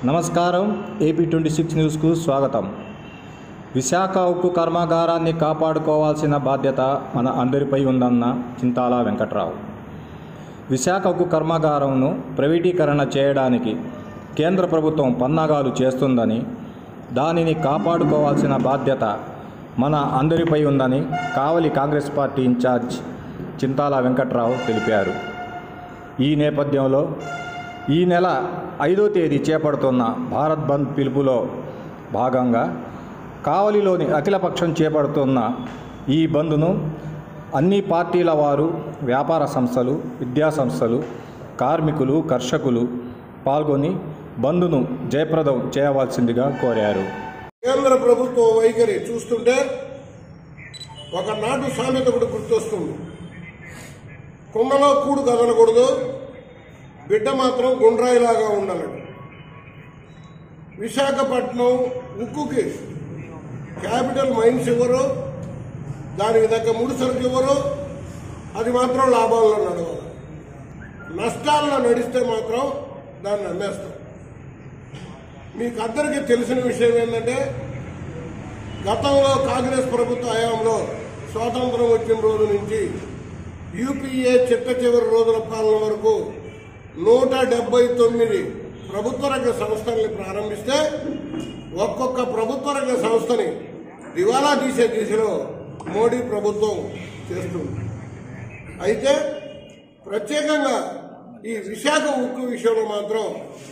నమస్కారం AP twenty six న్యూస్కు స్వాగతం విశాఖ ఉక్కు కర్మాగారాన్ని కాపాడుకోవాల్సిన బాధ్యత మన అందరిపై ఉందన్న చింతాల వెంకట్రావు విశాఖ ఉక్కు కర్మాగారంను ప్రైవేటీకరణ చేయడానికి కేంద్ర ప్రభుత్వం పన్నాగాలు చేస్తుందని దానిని కాపాడుకోవాల్సిన బాధ్యత మన అందరిపై ఉందని కావలి కాంగ్రెస్ పార్టీ ఇన్ఛార్జ్ చింతాల వెంకట్రావు తెలిపారు ఈ నేపథ్యంలో ఈ నెల ఐదో తేదీ చేపడుతున్న భారత్ బంద్ పిలుపులో భాగంగా కావలిలోని అఖిలపక్షం చేపడుతున్న ఈ బంద్ను అన్ని పార్టీల వారు వ్యాపార సంస్థలు విద్యా సంస్థలు కార్మికులు కర్షకులు పాల్గొని బంద్ను జయప్రదం చేయవలసిందిగా కోరారు కేంద్ర ప్రభుత్వం వైఖరి చూస్తుంటే ఒకనాటి సామెత కూడా గుర్తొస్తుంది కుండలో కూడు కదలకూడదు బిడ్డ మాత్రం గుండ్రాయిలాగా ఉండాలని విశాఖపట్నం ఉక్కుకి క్యాపిటల్ మైన్స్ ఇవ్వరు దానికి తగ్గ ముడిసరుకు ఇవ్వరు అది మాత్రం లాభాల్లో నడవాలి నష్టాల్లో నడిస్తే మాత్రం దాన్ని అమ్మేస్తాం మీకు అందరికీ తెలిసిన విషయం ఏంటంటే గతంలో కాంగ్రెస్ ప్రభుత్వ హయాంలో స్వాతంత్రం వచ్చిన రోజు నుంచి యూపీఏ చిట్ట చివరి రోజుల పాలన వరకు నూట డెబ్బై తొమ్మిది ప్రభుత్వ రంగ సంస్థల్ని ప్రారంభిస్తే ఒక్కొక్క ప్రభుత్వ రంగ సంస్థని దివాలా తీసే దిశలో మోడీ ప్రభుత్వం చేస్తుంది అయితే ప్రత్యేకంగా ఈ విశాఖ ఉక్కు విషయంలో మాత్రం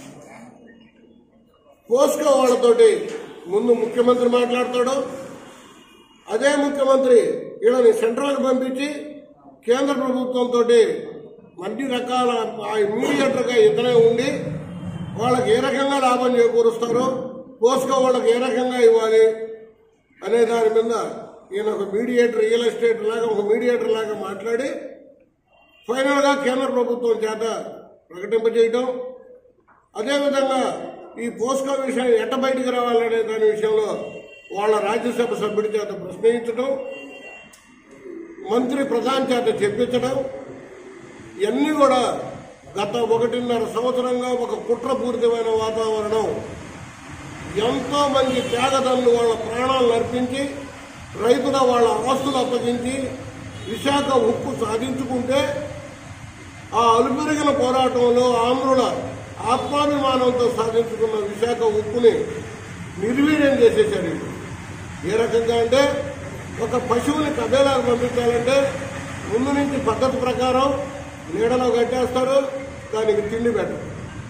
పోస్కో వాళ్ళతోటి ముందు ముఖ్యమంత్రి మాట్లాడతాడు అదే ముఖ్యమంత్రి వీళ్ళని సెంట్రల్కి పంపించి కేంద్ర ప్రభుత్వంతో అన్ని రకాల ఇమీడియట్గా ఇతనే ఉండి వాళ్ళకి ఏ రకంగా లాభం చేకూరుస్తారో పోస్కో వాళ్ళకి ఏ రకంగా ఇవ్వాలి అనే దాని మీద ఈయన ఒక మీడియేటర్ రియల్ ఎస్టేట్ లాగా ఒక మీడియేటర్ లాగా మాట్లాడి ఫైనల్గా కేంద్ర ప్రభుత్వం చేత ప్రకటింపజేయటం అదేవిధంగా ఈ పోస్కో విషయం ఎట్ట బయటికి రావాలనే దాని విషయంలో వాళ్ళ రాజ్యసభ సభ్యుడి చేత ప్రశ్నించడం మంత్రి ప్రధాని చేత చెప్పించడం ఇవన్నీ కూడా గత ఒకటిన్నర సంవత్సరంగా ఒక కుట్రపూరితమైన వాతావరణం ఎంతో మంది త్యాగదన్ను వాళ్ళ ప్రాణాలు అర్పించి రైతుల వాళ్ళ ఆస్తులు అప్పగించి విశాఖ ఉక్కు సాధించుకుంటే ఆ అలుపెరిగిన పోరాటంలో ఆంధ్రుల ఆత్మాభిమానంతో సాధించుకున్న విశాఖ ఉక్కుని నిర్వీర్యం చేసేశారు వీళ్ళు. ఏ రకంగా అంటే ఒక పశువుని కబేలాకు పంపించాలంటే ముందు నుంచి పద్ధతి ప్రకారం నీడలో కట్టేస్తారు దానికి తిండి పెట్టరు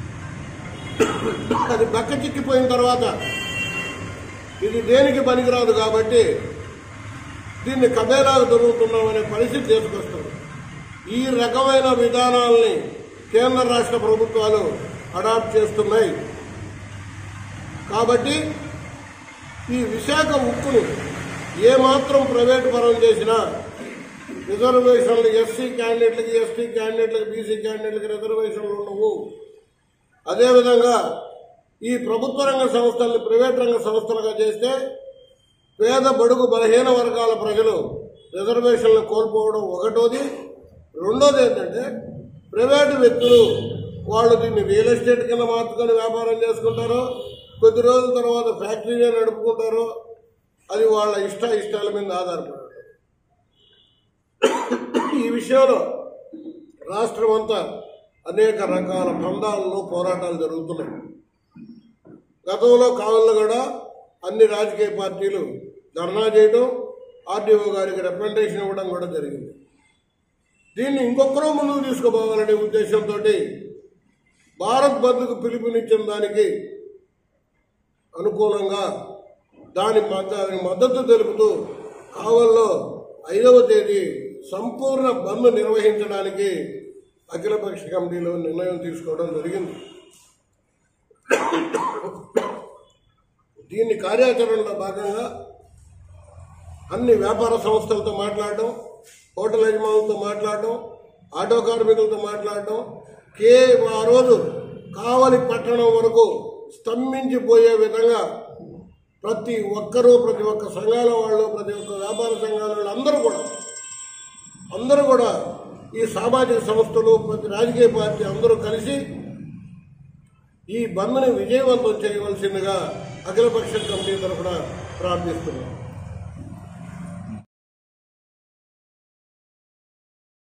అది బక్క చిక్కిపోయిన తర్వాత ఇది దేనికి పనికిరాదు కాబట్టి దీన్ని కబేలాకు దొరుకుతున్నామనే పరిస్థితి తీసుకొస్తారు ఈ రకమైన విధానాల్ని కేంద్ర రాష్ట్ర ప్రభుత్వాలు అడాప్ట్ చేస్తున్నాయి కాబట్టి ఈ విశాఖ ఉక్కును ఏమాత్రం ప్రైవేటు పరం చేసినా రిజర్వేషన్లు ఎస్సీ క్యాండిడేట్లకి ఎస్టీ క్యాండిడేట్లకి బీసీ క్యాండిడేట్లకి రిజర్వేషన్లు ఉండవు అదేవిధంగా ఈ ప్రభుత్వ రంగ సంస్థల్ని ప్రైవేట్ రంగ సంస్థలుగా చేస్తే పేద బడుగు బలహీన వర్గాల ప్రజలు రిజర్వేషన్లు కోల్పోవడం ఒకటోది రెండోది ఏంటంటే ప్రైవేటు వ్యక్తులు వాళ్ళు దీన్ని రియల్ ఎస్టేట్ కింద మార్చుకొని వ్యాపారం చేసుకుంటారు కొద్ది రోజుల తర్వాత ఫ్యాక్టరీనే నడుపుకుంటారు అది వాళ్ళ ఇష్ట ఇష్టాల మీద ఆధారపడి ఈ విషయంలో రాష్ట్రం అంతా అనేక రకాల పందాలలో పోరాటాలు జరుగుతున్నాయి గతంలో కావాలను కూడా అన్ని రాజకీయ పార్టీలు ధర్నా చేయడం ఆర్డీఓ గారికి రిప్రజెంటేషన్ ఇవ్వడం కూడా జరిగింది దీన్ని ఇంకొకరో ముందుకు తీసుకుపోవాలనే ఉద్దేశంతో భారత్ బంద్కు పిలుపునిచ్చిన దానికి అనుకూలంగా దాని మద్ద- దాని మద్దతు తెలుపుతూ కావల్లో ఐదవ తేదీ సంపూర్ణ బంద్ నిర్వహించడానికి అఖిలపక్ష కమిటీలో నిర్ణయం తీసుకోవడం జరిగింది దీన్ని కార్యాచరణలో భాగంగా అన్ని వ్యాపార సంస్థలతో మాట్లాడడం హోటల్ యజమానులతో మాట్లాడడం ఆటో కార్మికులతో మాట్లాడడం కే ఆ రోజు కావలి పట్టణం వరకు స్తంభించిపోయే విధంగా ప్రతి ఒక్కరూ ప్రతి ఒక్క సంఘాల వాళ్ళు ప్రతి ఒక్క వ్యాపార సంఘాల వాళ్ళు అందరూ కూడా అందరూ కూడా ఈ సామాజిక సంస్థలు ప్రతి రాజకీయ పార్టీ అందరూ కలిసి ఈ బంద్ని విజయవంతం చేయవలసిందిగా అఖిలపక్ష కమిటీ తరఫున ప్రార్థిస్తున్నాం